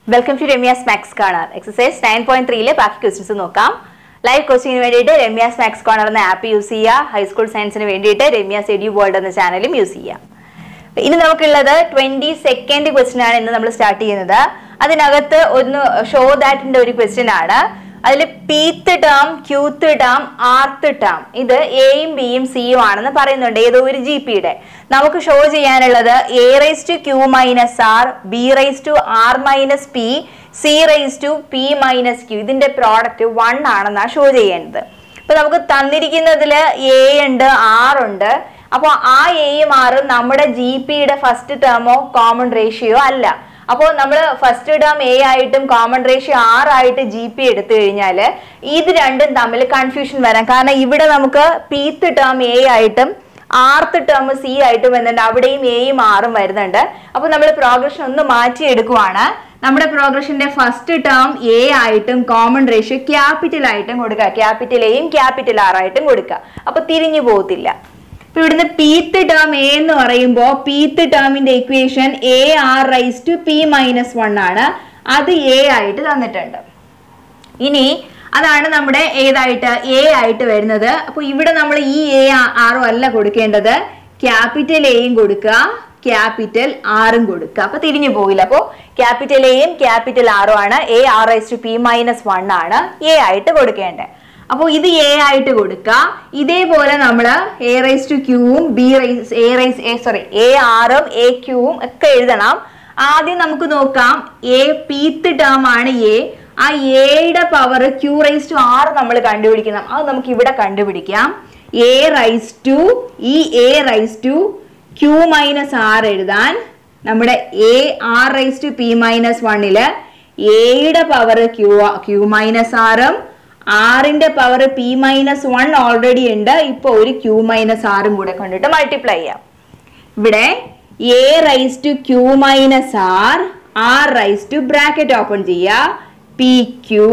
welcome to Ramya's maths corner exercise nine point ത്രീയിലെ ബാക്കി questions നോക്കാം ലൈവ് കോച്ചിങ്ങിന് വേണ്ടിയിട്ട് രമ്യാസ് മാക്സ് കോർണർ എന്ന ആപ്പ് യൂസ് ചെയ്യുക ഹൈസ്കൂൾ സയൻസിന് വേണ്ടിയിട്ട് രമ്യാസ് എഡ്യൂ വേൾഡ് എന്ന ചാനലും യൂസ് ചെയ്യാം ഇനി നമുക്കുള്ളത് ട്വന്റി സെക്കൻഡ് ക്വസ്റ്റ്യൻ ആണ് ഇന്ന് നമ്മൾ സ്റ്റാർട്ട് ചെയ്യുന്നത് അതിനകത്ത് ഒന്ന് ഷോ ദാറ്റിന്റെ ഒരു ക്വസ്റ്റ്യൻ ആണ് അതിൽ pth term qth term rth term ഇത് എയും ബിയും സിയും ആണെന്ന് പറയുന്നുണ്ട് ഏതോ ഒരു ജി പിയുടെ നമുക്ക് ഷോ ചെയ്യാനുള്ളത് A raise to Q minus R B raise to R minus P C raise to P minus Q ഇതിന്റെ പ്രോഡക്റ്റ് വൺ ആണെന്നാണ് ഷോ ചെയ്യേണ്ടത് ഇപ്പൊ നമുക്ക് തന്നിരിക്കുന്നതിൽ എ ഉണ്ട് ആർ ഉണ്ട് അപ്പോൾ ആ എയും ആറും നമ്മുടെ ജി പിയുടെ ഫസ്റ്റ് ടേമോ കോമൺ റേഷ്യോ അല്ല അപ്പോൾ നമ്മൾ ഫസ്റ്റ് ടേം എ ആയിട്ടും കോമൺ റേഷ്യോ ആർ ആയിട്ട് ജി പി എടുത്തു കഴിഞ്ഞാൽ ഇത് രണ്ടും തമ്മിൽ കൺഫ്യൂഷൻ വരാം കാരണം ഇവിടെ നമുക്ക് പീത്ത് ടേം എ ആയിട്ടും ആർത്ത് ടേം സി ആയിട്ടും വരുന്നുണ്ട് അവിടെയും എയും ആറും വരുന്നുണ്ട് അപ്പോൾ നമ്മൾ പ്രോഗ്രഷൻ ഒന്ന് മാറ്റിയെടുക്കുവാണ് നമ്മുടെ പ്രോഗ്രഷന്റെ ഫസ്റ്റ് ടേം എ ആയിട്ടും കോമൺ റേഷ്യോ ക്യാപിറ്റൽ ആയിട്ടും കൊടുക്കുക ക്യാപിറ്റൽ എയും ക്യാപിറ്റൽ ആർ ആയിട്ടും കൊടുക്കുക അപ്പൊ തിരിഞ്ഞു പോകത്തില്ല ഇപ്പൊ ഇവിടുന്ന് പീത്ത് ടേം എ എന്ന് പറയുമ്പോൾ പീത്ത് ടേമിന്റെ equation A R raise to P minus one ആണ് അത് എ ആയിട്ട് തന്നിട്ടുണ്ട് ഇനി അതാണ് നമ്മുടെ ഏതായിട്ട് എ ആയിട്ട് വരുന്നത് അപ്പൊ ഇവിടെ നമ്മൾ ഈ എ ആറും അല്ല കൊടുക്കേണ്ടത് ക്യാപിറ്റൽ എയും കൊടുക്കുക ക്യാപിറ്റൽ ആറും കൊടുക്കുക അപ്പൊ തിരിഞ്ഞു പോകില്ല അപ്പോ ക്യാപിറ്റൽ എയും ക്യാപിറ്റൽ ആറും ആണ് A R S to P minus one ആണ് എ ആയിട്ട് കൊടുക്കേണ്ടത് അപ്പോൾ ഇത് എ ആയിട്ട് കൊടുക്കുക ഇതേപോലെ നമ്മൾ എ റൈസ് ടു ക്യൂവും B raise A raise A sorry A ആറും എ ക്യൂവും ഒക്കെ എഴുതണം ആദ്യം നമുക്ക് നോക്കാം എ പീത്ത് ടേം ആണ് എ ആ എയുടെ power Q raise to R നമ്മൾ കണ്ടുപിടിക്കണം അത് നമുക്ക് ഇവിടെ കണ്ടുപിടിക്കാം എ റൈസ് ടു ഈ A raise to Q minus R എഴുതാൻ നമ്മുടെ A R raise to P minus വണ്ണില് എയുടെ പവർ ക്യൂ ക്യൂ മൈനസ് ആറും ആറിന്റെ power P minus one already ഉണ്ട് ഇപ്പൊ ഒരു ക്യൂ മൈനസ് ആറും കൂടെ കൊണ്ടിട്ട് മൾട്ടിപ്ലൈ ചെയ്യാം ഇവിടെ A raise to Q minus R R raise to bracket open ചെയ്യുക P Q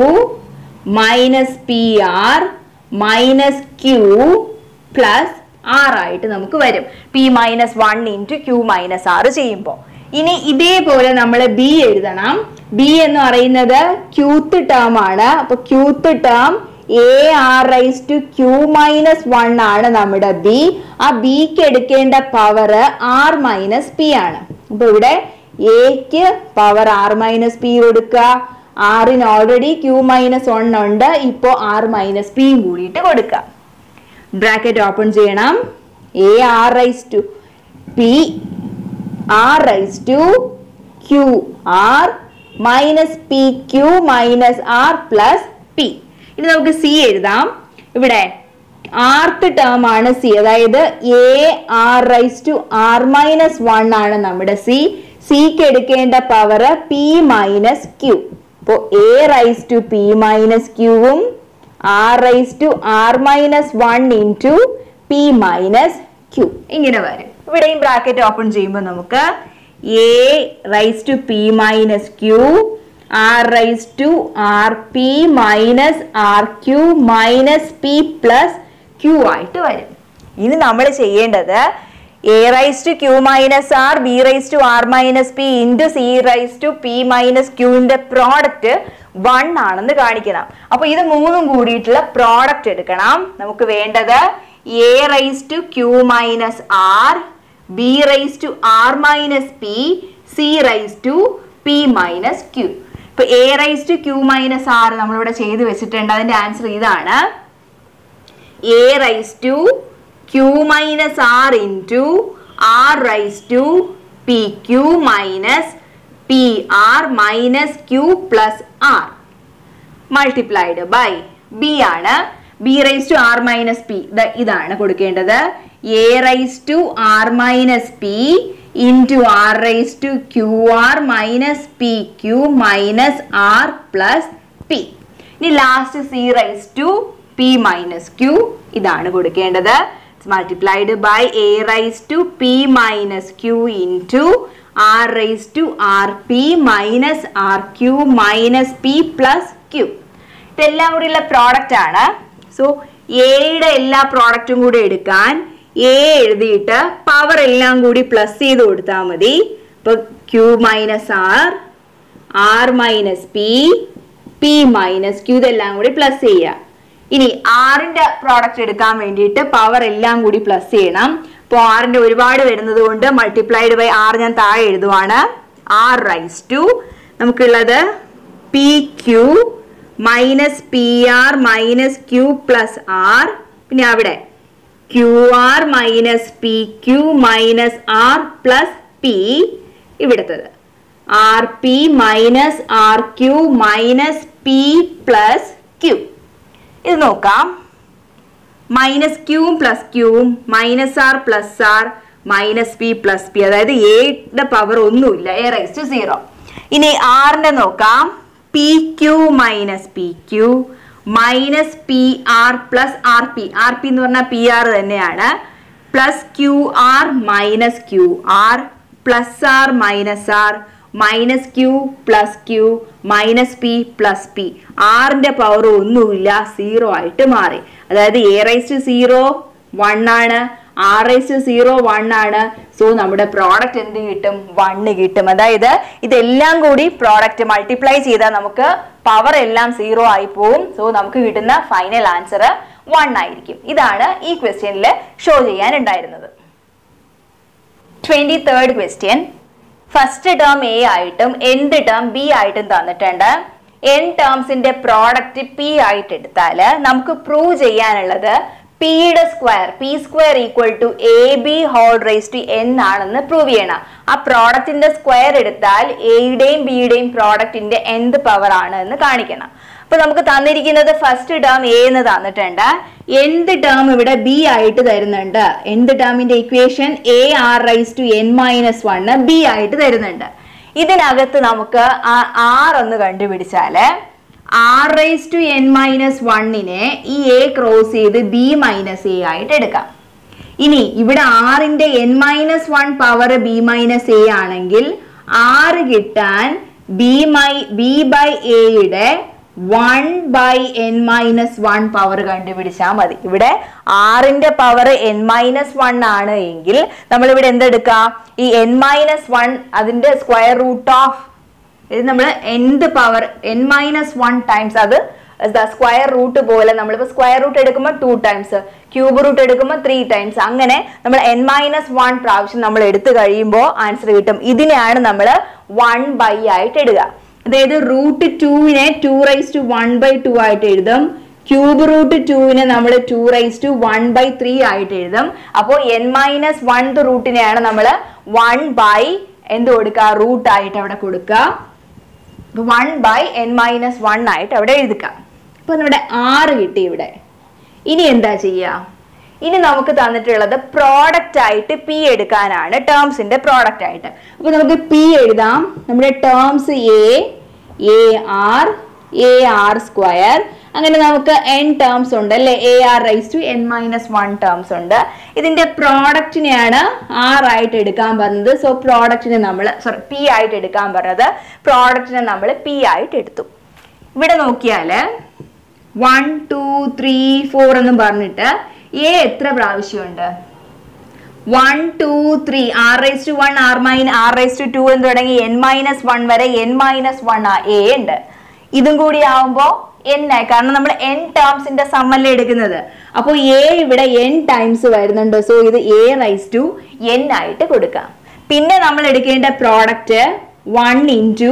minus P R minus Q plus R ആയിട്ട് നമുക്ക് വരും P minus one into Q minus R ചെയ്യുമ്പോൾ ഇനി ഇതേപോലെ നമ്മൾ ബി എഴുതണം ബി എന്ന് പറയുന്നത് ക്യൂത്ത് ടേം ആണ് അപ്പൊ qth term A R raise to Q minus one ആണ് നമ്മുടെ ബി ആ ബിക്ക് എടുക്കേണ്ട പവർ ആർ മൈനസ് പി ആണ് അപ്പൊ ഇവിടെ എക്ക് പവർ ആർ മൈനസ് പി കൊടുക്കുക ആറിന് ഓൾറെഡി ക്യൂ മൈനസ് വൺ ഉണ്ട് ഇപ്പോ ആർ മൈനസ് പിയും കൂടിയിട്ട് കൊടുക്കുക ബ്രാക്കറ്റ് ഓപ്പൺ ചെയ്യണം A R raise to P R raise to Q R minus P Q minus R plus P ഇനി നമുക്ക് സി എഴുതാം ഇവിടെ ആർത്ത് ടേം ആണ് സി അതായത് A R raise to R minus one ആണ് നമ്മുടെ സി സിക്ക് എടുക്കേണ്ട പവർ പി മൈനസ് ക്യൂ അപ്പോൾ A raise to P minus ക്യൂവും R raise to R minus one into P minus Q ഇങ്ങനെ വരും ഇവിടെയും ബ്രാക്കറ്റ് ഓപ്പൺ ചെയ്യുമ്പോൾ നമുക്ക് A raise to P minus Q R raise to R P minus R Q minus P plus Q ആയിട്ട് വരും ഇനി നമ്മൾ ചെയ്യേണ്ടത് A raise to Q minus R B raise to R minus P into C raise to P minus ക്യൂവിന്റെ product one ആണെന്ന് കാണിക്കണം അപ്പൊ ഇത് മൂന്നും കൂടിയിട്ടുള്ള പ്രോഡക്റ്റ് എടുക്കണം നമുക്ക് വേണ്ടത് A raise to Q minus R B raise to R minus P C raise to P minus Q ഇപ്പൊ A raise to Q minus R നമ്മളിവിടെ ചെയ്ത് വെച്ചിട്ടുണ്ട് അതിന്റെ ആൻസർ ഇതാണ് A raise to Q minus R into R raise to P Q minus P R minus Q plus R multiplied by B ആണ് B raise to R minus P ഇതാണ് കൊടുക്കേണ്ടത് A raise to R minus P into R raise to Q R minus P Q minus R plus P ഇനി last C raise to P minus Q ഇതാണ് കൊടുക്കേണ്ടത് multiplied by A raise to P minus Q into R raise to R P minus R Q minus P plus Q ഇതെല്ലാം കൂടിയുള്ള product ആണ് so എയുടെ എല്ലാ പ്രോഡക്റ്റും കൂടി എടുക്കാൻ എ എഴുതിയിട്ട് പവർ എല്ലാം കൂടി പ്ലസ് ചെയ്ത് കൊടുത്താൽ മതി ഇപ്പൊ Q minus R R minus P P minus Q ഇതെല്ലാം കൂടി പ്ലസ് ചെയ്യുക ഇനി ആറിന്റെ പ്രോഡക്റ്റ് എടുക്കാൻ വേണ്ടിയിട്ട് പവർ എല്ലാം കൂടി പ്ലസ് ചെയ്യണം അപ്പോൾ ആറിന്റെ ഒരുപാട് വരുന്നത് കൊണ്ട് മൾട്ടിപ്ലൈഡ് ബൈ ആർ ഞാൻ താഴെ എഴുതുവാണ് ആർ റൈസ് ടു നമുക്കുള്ളത് P Q minus P R minus Q plus R പിന്നെ അവിടെ Q R minus P Q minus R plus P ഇവിടുത്തത് R P minus R Q minus P plus Q ഇത് നോക്കാം minus ക്യൂവും plus ക്യൂവും minus R plus R minus P plus P അതായത് എയുടെ power ഒന്നുമില്ല എ റൈസ് ടു സീറോ ഇനി ആറിന്റെ നോക്കാം P Q minus P Q minus P R plus R P R P എന്ന് പറഞ്ഞാൽ പി ആർ തന്നെയാണ് plus Q R minus Q R plus R minus R minus Q plus Q minus P plus P ആറിന്റെ power ഒന്നുമില്ല zero ആയിട്ട് മാറി അതായത് A raise to zero one ആണ് R raise to zero one ആണ് so നമ്മുടെ product എന്ത് കിട്ടും വണ്ണ് കിട്ടും അതായത് ഇതെല്ലാം കൂടി പ്രോഡക്റ്റ് മൾട്ടിപ്ലൈ ചെയ്താൽ നമുക്ക് പവർ എല്ലാം സീറോ ആയി പോവും സോ നമുക്ക് കിട്ടുന്ന ഫൈനൽ ആൻസർ വൺ ആയിരിക്കും ഇതാണ് ഈ ക്വസ്റ്റ്യനിൽ ഷോ ചെയ്യാനുണ്ടായിരുന്നത് twenty third question first term A ആയിട്ടും എന്ത് ടേം ബി ആയിട്ടും തന്നിട്ടുണ്ട് എൻ ടേംസിന്റെ പ്രോഡക്റ്റ് പി ആയിട്ട് എടുത്താൽ നമുക്ക് പ്രൂവ് ചെയ്യാനുള്ളത് പിയുടെ square P square equal to A B whole raise to N ആണെന്ന് പ്രൂവ് ചെയ്യണം ആ പ്രോഡക്റ്റിന്റെ സ്ക്വയർ എടുത്താൽ എയുടെയും ബിയുടെയും പ്രോഡക്റ്റിന്റെ എന്ത് പവർ ആണ് എന്ന് കാണിക്കണം അപ്പൊ നമുക്ക് തന്നിരിക്കുന്നത് ഫസ്റ്റ് ടേം എ എന്ന് തന്നിട്ടുണ്ട് എന്ത് ടേം ഇവിടെ ബി ആയിട്ട് തരുന്നുണ്ട് എന്ത് ടേമിന്റെ equation A R raise to N minus one B ആയിട്ട് തരുന്നുണ്ട് ഇതിനകത്ത് നമുക്ക് ആ ആർ ഒന്ന് കണ്ടുപിടിച്ചാല് R raise to N minus വണ്ണിനെ ഈ എ ക്രോസ് ചെയ്ത് ബി മൈനസ് എ ആയിട്ട് എടുക്കാം ഇനി ഇവിടെ ആറിന്റെ N minus one power B minus A ആണെങ്കിൽ ആറ് കിട്ടാൻ ബി മൈ ബി ബൈ എയുടെ one by N minus one power കണ്ടുപിടിച്ചാൽ മതി ഇവിടെ ആറിന്റെ പവർ എൻ മൈനസ് വൺ ആണ് എങ്കിൽ നമ്മൾ ഇവിടെ എന്തെടുക്കാം ഈ എൻ മൈനസ് വൺ അതിന്റെ സ്ക്വയർ റൂട്ട് ഓഫ് ഇത് നമ്മൾ എന്ത് power N minus one times അത് സ്ക്വയർ റൂട്ട് പോലെ നമ്മളിപ്പോൾ സ്ക്വയർ റൂട്ട് എടുക്കുമ്പോൾ ടു ടൈംസ് ക്യൂബ് റൂട്ട് എടുക്കുമ്പോൾ ത്രീ ടൈംസ് അങ്ങനെ നമ്മൾ എൻ മൈനസ് വൺ പ്രാവശ്യം നമ്മൾ എടുത്തു കഴിയുമ്പോൾ ആൻസർ കിട്ടും ഇതിനെയാണ് നമ്മൾ വൺ ബൈ ആയിട്ട് ഇടുക അതായത് റൂട്ട് ടുവിനെ two raise to one by two ആയിട്ട് എഴുതും ക്യൂബ് റൂട്ട് ടുവിനെ നമ്മൾ two raise to one by three ആയിട്ട് എഴുതും അപ്പോൾ എൻ മൈനസ് വൺ റൂട്ടിനെയാണ് നമ്മൾ വൺ ബൈ എന്ത് കൊടുക്കുക റൂട്ട് ആയിട്ട് അവിടെ കൊടുക്കുക one by N minus one ആയിട്ട് അവിടെ എഴുതുക ഇപ്പൊ നമ്മുടെ ആറ് കിട്ടി ഇവിടെ ഇനി എന്താ ചെയ്യുക ഇനി നമുക്ക് തന്നിട്ടുള്ളത് പ്രോഡക്റ്റ് ആയിട്ട് പി എടുക്കാനാണ് ടേംസിന്റെ പ്രോഡക്റ്റ് ആയിട്ട് അപ്പൊ നമുക്ക് പി എഴുതാം നമ്മുടെ terms a a r a r square അങ്ങനെ നമുക്ക് എൻ ടേംസ് ഉണ്ട് അല്ലെ a R raise to N minus one terms ഉണ്ട് ഇതിന്റെ പ്രോഡക്റ്റിനെയാണ് ആർ ആയിട്ട് എടുക്കാൻ പറഞ്ഞത് സോ പ്രോഡക്റ്റിനെ നമ്മൾ സോറി പി ആയിട്ട് എടുക്കാൻ പറഞ്ഞത് പ്രോഡക്റ്റിനെ നമ്മൾ പി ആയിട്ട് എടുത്തു ഇവിടെ നോക്കിയാല് വൺ ടു ത്രീ ഫോർ എന്നും പറഞ്ഞിട്ട് എ എത്ര പ്രാവശ്യമുണ്ട് one two three r raise to one r mine r raise to two എന്ന് തുടങ്ങി എൻ മൈനസ് വൺ വരെ എൻ മൈനസ് വൺ എ ഉണ്ട് ഇതും കൂടി ആവുമ്പോ എൻ ആയി കാരണം നമ്മൾ എൻ ടേംസിന്റെ സമ്മല്ലേ എടുക്കുന്നത് അപ്പോൾ എ ഇവിടെ എൻ ടൈംസ് വരുന്നുണ്ട് സോ ഇത് എ റൈസ് ടു എൻ ആയിട്ട് കൊടുക്കാം പിന്നെ നമ്മൾ എടുക്കേണ്ട product one into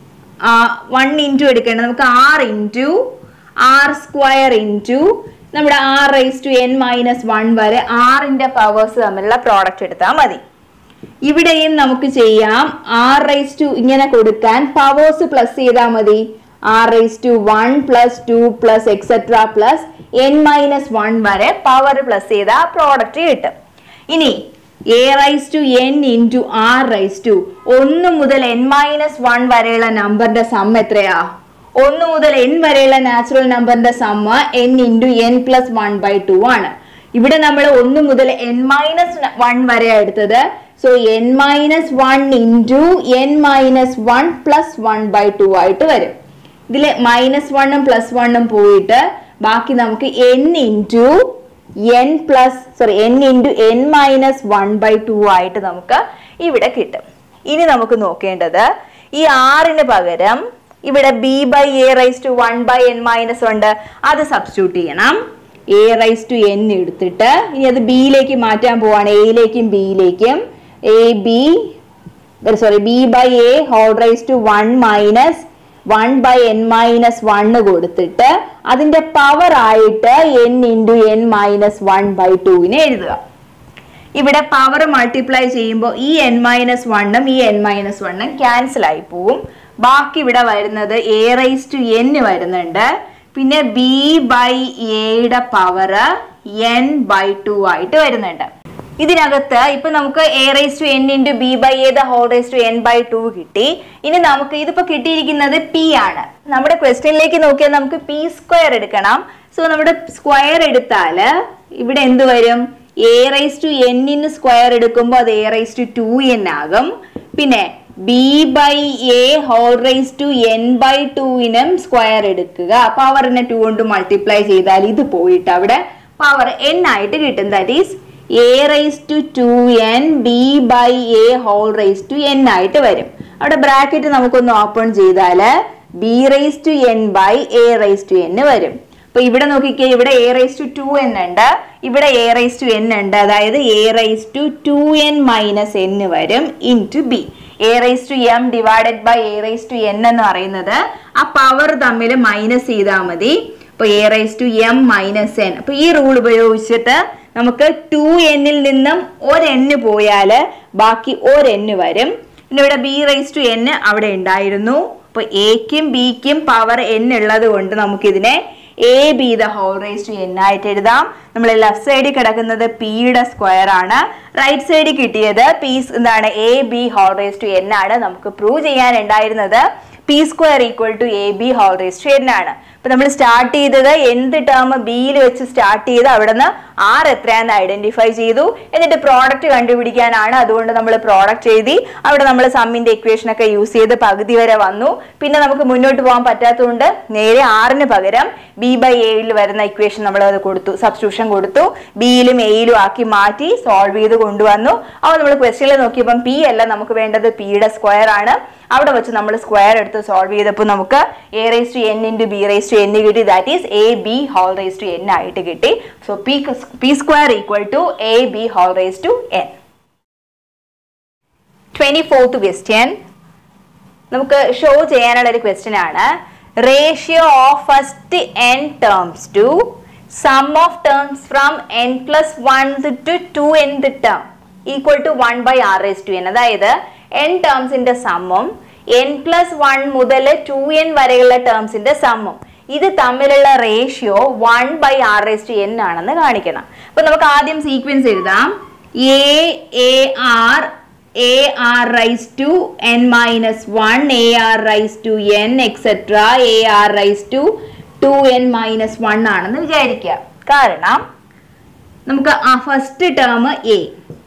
one into എടുക്കേണ്ടത് നമുക്ക് r into r square into നമ്മുടെ r raise to N minus one വരെ ആറിന്റെ പവേഴ്സ് തമ്മിലുള്ള പ്രോഡക്റ്റ് എടുത്താൽ മതി ഇവിടെയും നമുക്ക് ചെയ്യാം ആർ റൈസ് ടു ഇങ്ങനെ കൊടുക്കാൻ പവേഴ്സ് പ്ലസ് ചെയ്താൽ മതി r raise to one plus two plus etcetera plus n minus one വരെ പവർ പ്ലസ് ചെയ്ത പ്രോഡക്റ്റ് കിട്ടും ഇനി a raise to n into R raise to ഒന്ന് മുതൽ എൻ മൈനസ് വൺ വരെയുള്ള നമ്പറിന്റെ സം എത്രയാ ഒന്ന് മുതൽ എൻ വരെയുള്ള നാച്ചുറൽ നമ്പറിന്റെ സമ്മ n into n plus one by two ആണ് ഇവിടെ നമ്മൾ ഒന്ന് മുതൽ എൻ മൈനസ് വൺ വരെ എടുത്തത് so n minus one into n minus one plus one by two ആയിട്ട് വരും ഇതിൽ മൈനസ് വണ്ണും പ്ലസ് വണ്ണും പോയിട്ട് ബാക്കി നമുക്ക് n into n plus sorry n into n minus one by two ആയിട്ട് നമുക്ക് ഇവിടെ കിട്ടും ഇനി നമുക്ക് നോക്കേണ്ടത് ഈ ആറിന് പകരം ഇവിടെ b by A raise to one by N minus ഉണ്ട് അത് സബ്സ്റ്റിറ്റ്യൂട്ട് ചെയ്യണം എ റൈസ് ടു എൻ എടുത്തിട്ട് ഇനി അത് ബിയിലേക്ക് മാറ്റാൻ പോവാണ് എയിലേക്കും ബിയിലേക്കും a b sorry b by a whole raise to one minus one by N minus one കൊടുത്തിട്ട് അതിന്റെ പവർ ആയിട്ട് n into n minus one by ടുവിനെ എഴുതുക ഇവിടെ പവർ മൾട്ടിപ്ലൈ ചെയ്യുമ്പോൾ ഈ എൻ മൈനസ് വണ്ണും ഈ എൻ മൈനസ് വണ്ണും ക്യാൻസൽ ആയി പോവും ബാക്കി ഇവിടെ വരുന്നത് എ റൈസ് ടു എൻ വരുന്നുണ്ട് പിന്നെ ബി ബൈ എയുടെ പവർ എൻ ബൈ ടു ആയിട്ട് വരുന്നുണ്ട് ഇതിനകത്ത് ഇപ്പൊ നമുക്ക് A raise to n into b by a the whole raise to n by two കിട്ടി ഇനി നമുക്ക് ഇതിപ്പോ കിട്ടിയിരിക്കുന്നത് പി ആണ് നമ്മുടെ ക്വസ്റ്റ്യനിലേക്ക് നോക്കിയാൽ നമുക്ക് പി സ്ക്വയർ എടുക്കണം സോ നമ്മുടെ സ്ക്വയർ എടുത്താല് ഇവിടെ എന്ത് വരും എ റൈസ് ടു എന്നിന് സ്ക്വയർ എടുക്കുമ്പോൾ അത് a raise to two n ആകും പിന്നെ b by a whole raise to n by ടുവിനും സ്ക്വയർ എടുക്കുക പവറിനെ ടു കൊണ്ട് മൾട്ടിപ്ലൈ ചെയ്താൽ ഇത് പോയിട്ട് അവിടെ പവർ എൻ ആയിട്ട് കിട്ടും that is a raise to two n b by a whole raise to n ആയിട്ട് വരും അവിടെ ബ്രാക്കറ്റ് നമുക്കൊന്ന് ഓപ്പൺ ചെയ്താല് b raise to n by A raise to n വരും അപ്പൊ ഇവിടെ നോക്കിക്കേ ഇവിടെ A raise to two n ഉണ്ട് ഇവിടെ എ റൈസ് ടു എൻ ഉണ്ട് അതായത് A raise to two N minus n വരും into b a raise to m divided by A raise to n എന്ന് പറയുന്നത് ആ പവർ തമ്മിൽ മൈനസ് ചെയ്താൽ മതി അപ്പൊ a raise to m minus n അപ്പൊ ഈ റൂൾ ഉപയോഗിച്ചിട്ട് നമുക്ക് ടു എന്നിൽ നിന്നും ഒരെണ്ണ് പോയാല് ബാക്കി ഒരെണ്ണ് വരും പിന്നെ ഇവിടെ ബി റൈസ് ടു എൻ അവിടെ ഉണ്ടായിരുന്നു അപ്പൊ എക്കും ബിക്കും പവർ എൻ ഉള്ളത് കൊണ്ട് നമുക്കിതിനെ a b the whole raise to n ആയിട്ട് എഴുതാം നമ്മൾ ലെഫ്റ്റ് സൈഡിൽ കിടക്കുന്നത് പിയുടെ സ്ക്വയർ ആണ് റൈറ്റ് സൈഡിൽ കിട്ടിയത് പി എന്താണ് a B whole raise to n ആണ് നമുക്ക് പ്രൂവ് ചെയ്യാനുണ്ടായിരുന്നത് p square equal to A B whole raise to n ആണ് അപ്പൊ നമ്മൾ സ്റ്റാർട്ട് ചെയ്തത് എന്ത് ടേം ബിയിൽ വെച്ച് സ്റ്റാർട്ട് ചെയ്ത് അവിടെ നിന്ന് ആർ എത്രയാന്ന് ഐഡന്റിഫൈ ചെയ്തു എന്നിട്ട് പ്രോഡക്റ്റ് കണ്ടുപിടിക്കാനാണ് അതുകൊണ്ട് നമ്മൾ പ്രോഡക്റ്റ് എഴുതി അവിടെ നമ്മൾ സമ്മിന്റെ ഇക്വേഷൻ ഒക്കെ യൂസ് ചെയ്ത് പകുതി വരെ വന്നു പിന്നെ നമുക്ക് മുന്നോട്ട് പോകാൻ പറ്റാത്തതുകൊണ്ട് നേരെ ആറിന് പകരം ബി ബൈ എയിൽ വരുന്ന ഇക്വേഷൻ നമ്മൾ അത് കൊടുത്തു സബ്സ്റ്റിറ്റ്യൂഷൻ കൊടുത്തു ബിയിലും എയിലും ആക്കി മാറ്റി സോൾവ് ചെയ്ത് കൊണ്ടുവന്നു അപ്പോൾ നമ്മൾ ക്വസ്റ്റ്യനിൽ നോക്കിയപ്പം പി അല്ല നമുക്ക് വേണ്ടത് പിയുടെ സ്ക്വയർ ആണ് അവിടെ വെച്ച് നമ്മൾ സ്ക്വയർ എടുത്ത് സോൾവ് ചെയ്തപ്പോൾ നമുക്ക് a raise to n into b raise to n കിട്ടി that is a B whole raise to n ആയിട്ട് കിട്ടി so p p square equal to A B whole raise to n twenty fourth question നമുക്ക് show ചെയ്യാനുള്ള ഒരു question ആണ് ratio of first n terms to sum of terms from n plus one to two n term equal to one by r raise to N അതായത് n ടേംസിന്റെ സമ്മും n plus one മുതൽ two n വരെയുള്ള ടേംസിന്റെ സമ്മും ഇത് തമ്മിലുള്ള ratio one by r raise to N ആണെന്ന് കാണിക്കണം അപ്പൊ നമുക്ക് ആദ്യം സീക്വൻസ് എഴുതാം a a r a R raise to N minus one a R raise to n etcetera a R raise to two N minus one ആണെന്ന് വിചാരിക്കുക കാരണം നമുക്ക് ആ ഫസ്റ്റ് ടേം എ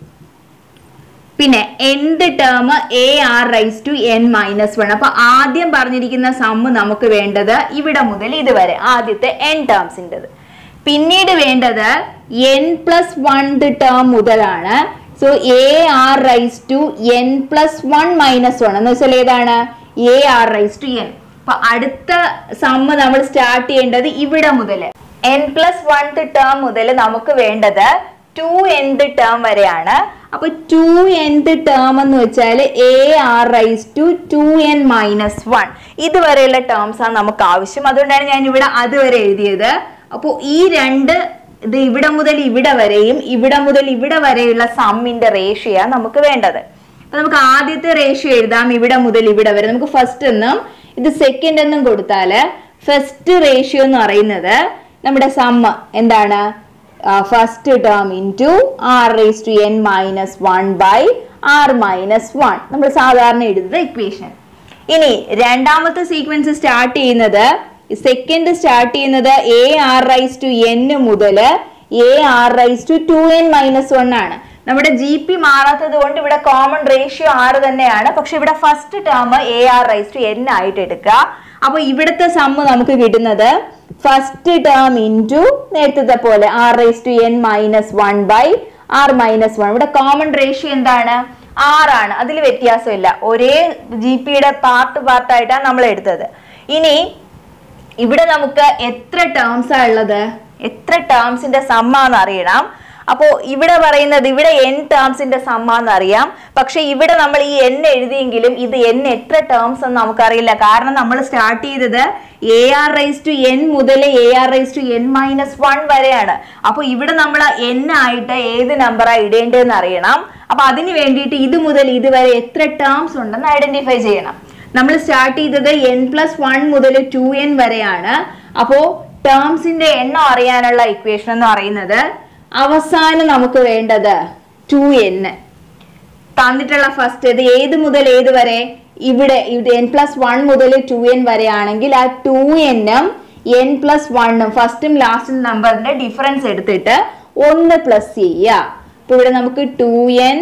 പിന്നെ എന്ത് term A R raise to N minus one അപ്പൊ ആദ്യം പറഞ്ഞിരിക്കുന്ന സമ്മ് നമുക്ക് വേണ്ടത് ഇവിടെ മുതൽ ഇതുവരെ ആദ്യത്തെ എൻ ടേംസിൻ്റെത് പിന്നീട് വേണ്ടത് എൻ പ്ലസ് വൺ ടേം മുതലാണ് so a R raise to n plus one minus one എന്ന് വെച്ചാൽ ഏതാണ് a R raise to n അപ്പൊ അടുത്ത സമ്മ് നമ്മൾ സ്റ്റാർട്ട് ചെയ്യേണ്ടത് ഇവിടെ മുതൽ എൻ പ്ലസ് വൺ ടേം മുതൽ നമുക്ക് വേണ്ടത് ടു എന്ത് ടേം വരെയാണ് അപ്പൊ ടു എന്ത് ടേം എന്ന് വെച്ചാൽ a R raise to two N minus one ഇതുവരെയുള്ള ടേംസ് ആണ് നമുക്ക് ആവശ്യം അതുകൊണ്ടാണ് ഞാൻ ഇവിടെ അതുവരെ എഴുതിയത് അപ്പോൾ ഈ രണ്ട് ഇത് ഇവിടെ മുതൽ ഇവിടെ വരെയും ഇവിടെ മുതൽ ഇവിടെ വരെയുള്ള സമ്മിന്റെ റേഷ്യോ നമുക്ക് വേണ്ടത് അപ്പൊ നമുക്ക് ആദ്യത്തെ റേഷ്യോ എഴുതാം ഇവിടെ മുതൽ ഇവിടെ വരെ നമുക്ക് ഫസ്റ്റ് എന്നും ഇത് സെക്കൻഡ് എന്നും കൊടുത്താല് ഫസ്റ്റ് റേഷ്യോ എന്ന് പറയുന്നത് നമ്മുടെ സമ്മ് എന്താണ് first term into r raise to N minus one by r minus one നമ്മൾ സാധാരണ എഴുതുന്ന ഇക്വേഷൻ ഇനി രണ്ടാമത്തെ സീക്വൻസ് സ്റ്റാർട്ട് ചെയ്യുന്നത് സെക്കൻഡ് സ്റ്റാർട്ട് ചെയ്യുന്നത് a R raise to n മുതൽ a R raise to two N minus one ആണ് നമ്മുടെ ജി പി മാറാത്തത് കൊണ്ട് ഇവിടെ കോമൺ റേഷ്യോ ആറ് തന്നെയാണ് പക്ഷെ ഇവിടെ first term A R raise to n ആയിട്ട് എടുക്കുക അപ്പൊ ഇവിടുത്തെ സമ്മ് നമുക്ക് കിട്ടുന്നത് ഫസ്റ്റ് ടേം ഇൻറ്റു നേരത്തെ പോലെ r raise to N minus one by r minus one ഇവിടെ കോമൺ റേഷ്യോ എന്താണ് ആറാണ് അതിൽ വ്യത്യാസമില്ല ഒരേ ജി പിയുടെ പാർട്ട് പാർട്ടായിട്ടാണ് നമ്മൾ എടുത്തത് ഇനി ഇവിടെ നമുക്ക് എത്ര ടേംസ് ആ ഉള്ളത് എത്ര ടേംസിന്റെ സമ്മാന്ന് അറിയണം അപ്പോ ഇവിടെ പറയുന്നത് ഇവിടെ എൻ ടേംസിന്റെ സമ്മാന്ന് അറിയാം പക്ഷെ ഇവിടെ നമ്മൾ ഈ എൻ എഴുതിയെങ്കിലും ഇത് എൻ എത്ര ടേംസ് എന്ന് നമുക്കറിയില്ല കാരണം നമ്മൾ സ്റ്റാർട്ട് ചെയ്തത് a R raise to n മുതൽ a R raise to N minus one വരെയാണ് അപ്പൊ ഇവിടെ നമ്മൾ എൻ ആയിട്ട് ഏത് നമ്പറാ ഇടേണ്ടതെന്ന് അറിയണം അപ്പൊ അതിന് വേണ്ടിയിട്ട് ഇത് മുതൽ ഇതുവരെ എത്ര ടേംസ് ഉണ്ടെന്ന് ഐഡന്റിഫൈ ചെയ്യണം നമ്മൾ സ്റ്റാർട്ട് ചെയ്തത് എൻ പ്ലസ് വൺ മുതൽ ടു എൻ വരെയാണ് അപ്പോ ടേംസിന്റെ എണ്ണം അറിയാനുള്ള ഇക്വേഷൻ എന്ന് പറയുന്നത് അവസാനം നമുക്ക് വേണ്ടത് ടു എൻ തന്നിട്ടുള്ള ഫസ്റ്റ് ഇത് ഏത് മുതൽ ഏത് വരെ ഇവിടെ ഇത് എൻ പ്ലസ് വൺ മുതൽ ടു എൻ വരെ ആണെങ്കിൽ ആ ടു എന്നും എൻ പ്ലസ് വണ്ണും ഫസ്റ്റും ലാസ്റ്റും നമ്പറിന്റെ ഡിഫറൻസ് എടുത്തിട്ട് ഒന്ന് പ്ലസ് ചെയ്യുക അപ്പൊ ഇവിടെ നമുക്ക് two N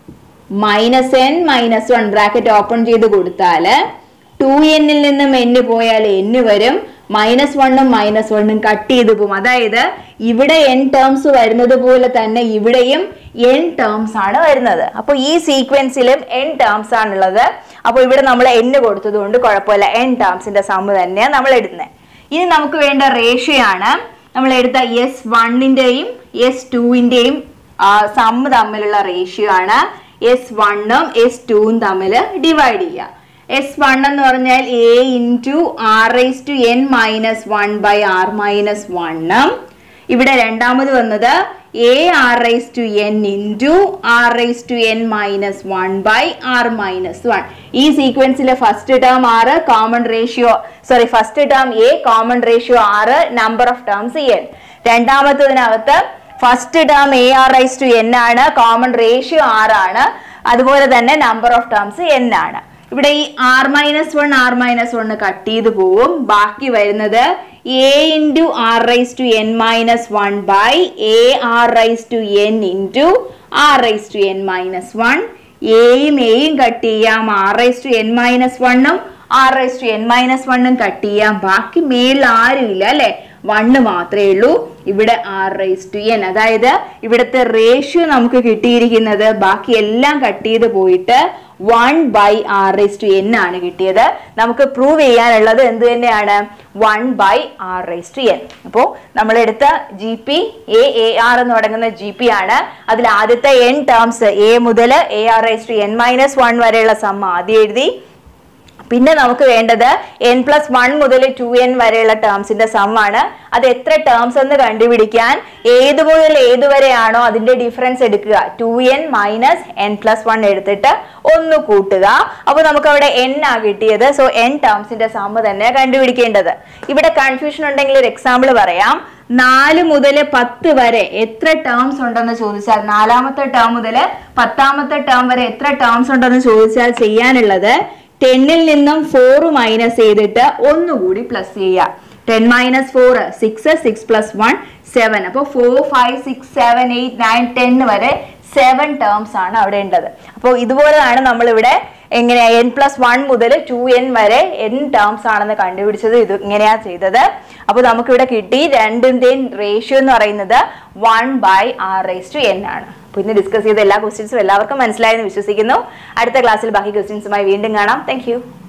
minus n minus one bracket open ചെയ്ത് കൊടുത്താൽ ടു എന്നിൽ നിന്നും എന്ന് പോയാൽ എന്ന് വരും മൈനസ് വണ്ണും മൈനസ് വണ്ണും കട്ട് ചെയ്ത് പോകും അതായത് ഇവിടെ എൻ ടേംസ് വരുന്നത് പോലെ തന്നെ ഇവിടെയും എൻ ടേംസ് ആണ് വരുന്നത് അപ്പോൾ ഈ സീക്വൻസിലും എൻ ടേംസ് ആണുള്ളത് അപ്പോൾ ഇവിടെ നമ്മൾ എന്ന് കൊടുത്തത് കൊണ്ട് കുഴപ്പമില്ല എൻ ടേംസിന്റെ സമ്മ് തന്നെയാണ് നമ്മൾ എടുക്കുന്നത് ഇനി നമുക്ക് വേണ്ട റേഷ്യോ ആണ് നമ്മൾ എടുത്ത എസ് വണ്ണിന്റെയും എസ് ടുവിന്റെയും സമ്മ് തമ്മിലുള്ള റേഷ്യോ ആണ് എസ് വണ്ണും എസ് ടുവും തമ്മിൽ ഡിവൈഡ് ചെയ്യുക എസ് വൺ എന്ന് പറഞ്ഞാൽ a into R raise to N minus one by r minus വണ്ണും ഇവിടെ രണ്ടാമത് വന്നത് a R raise to n into R raise to N minus one by r minus one ഈ സീക്വൻസിലെ first term r common ratio sorry first term a common ratio r number of terms n രണ്ടാമത്തതിനകത്ത് first term A R raise to n ആണ് common ratio ആറാണ് അതുപോലെ തന്നെ number of terms N ആണ് ഇവിടെ ഈ r minus one r minus one cut ചെയ്ത് പോവും ബാക്കി വരുന്നത് a into R raise to N minus one by a R raise to n into R raise to N minus one എയും എയും cut ചെയ്യാം r raise to N minus വണ്ണും r raise to N minus വണ്ണും cut ചെയ്യാം ബാക്കി മേളിൽ ആരും ഇല്ല അല്ലെ വണ്ണ് മാത്രമേ ഉള്ളൂ ഇവിടെ ആർ റൈസ് ടു എൻ അതായത് ഇവിടുത്തെ റേഷ്യോ നമുക്ക് കിട്ടിയിരിക്കുന്നത് ബാക്കി എല്ലാം കട്ട് ചെയ്ത് പോയിട്ട് one by r raise to n ആണ് കിട്ടിയത് നമുക്ക് പ്രൂവ് ചെയ്യാനുള്ളത് എന്ത് തന്നെയാണ് one by r raise to n അപ്പോൾ നമ്മൾ എടുത്ത G P a a r എന്ന് തുടങ്ങുന്ന ജി പി ആണ് അതിൽ ആദ്യത്തെ എൻ ടേംസ് എ മുതൽ a R raise to N minus one വരെയുള്ള സമ്മ ആദ്യം എഴുതി പിന്നെ നമുക്ക് വേണ്ടത് എൻ പ്ലസ് വൺ മുതൽ ടു എൻ വരെയുള്ള ടേംസിന്റെ സമ്മാണ് അത് എത്ര ടേംസ് എന്ന് കണ്ടുപിടിക്കാൻ ഏത് മുതൽ ഏത് വരെയാണോ അതിന്റെ ഡിഫറൻസ് എടുക്കുക two N minus n plus one എടുത്തിട്ട് ഒന്ന് കൂട്ടുക അപ്പോൾ നമുക്ക് അവിടെ എൻ ആ കിട്ടിയത് സോ എൻ ടേംസിന്റെ സമ്മ് തന്നെ കണ്ടുപിടിക്കേണ്ടത് ഇവിടെ കൺഫ്യൂഷൻ ഉണ്ടെങ്കിൽ ഒരു എക്സാമ്പിൾ പറയാം നാല് മുതൽ പത്ത് വരെ എത്ര ടേംസ് ഉണ്ടെന്ന് ചോദിച്ചാൽ നാലാമത്തെ ടേം മുതൽ പത്താമത്തെ ടേം വരെ എത്ര ടേംസ് ഉണ്ടെന്ന് ചോദിച്ചാൽ ചെയ്യാനുള്ളത് ടെന്നിൽ നിന്നും ഫോർ മൈനസ് ചെയ്തിട്ട് ഒന്നുകൂടി പ്ലസ് ചെയ്യുക ten minus four six six plus one seven അപ്പോൾ four five six seven eight nine ten വരെ സെവൻ ടേംസ് ആണ് അവിടെ ഉള്ളത് അപ്പോൾ ഇതുപോലെയാണ് നമ്മളിവിടെ എങ്ങനെ എൻ പ്ലസ് വൺ മുതൽ ടു എൻ വരെ എൻ ടേംസ് ആണെന്ന് കണ്ടുപിടിച്ചത് ഇത് ഇങ്ങനെയാ ചെയ്തത് അപ്പോൾ നമുക്കിവിടെ കിട്ടി രണ്ടിന്റെയും റേഷ്യോ എന്ന് പറയുന്നത് one by r raise to n ആണ് അപ്പോൾ ഇന്ന് ഡിസ്കസ് ചെയ്ത എല്ലാ ക്വസ്റ്റ്യൻസും എല്ലാവർക്കും മനസ്സിലായെന്ന് വിശ്വസിക്കുന്നു അടുത്ത ക്ലാസ്സിൽ ബാക്കി ക്വസ്റ്റ്യൻസുമായി വീണ്ടും കാണാം താങ്ക്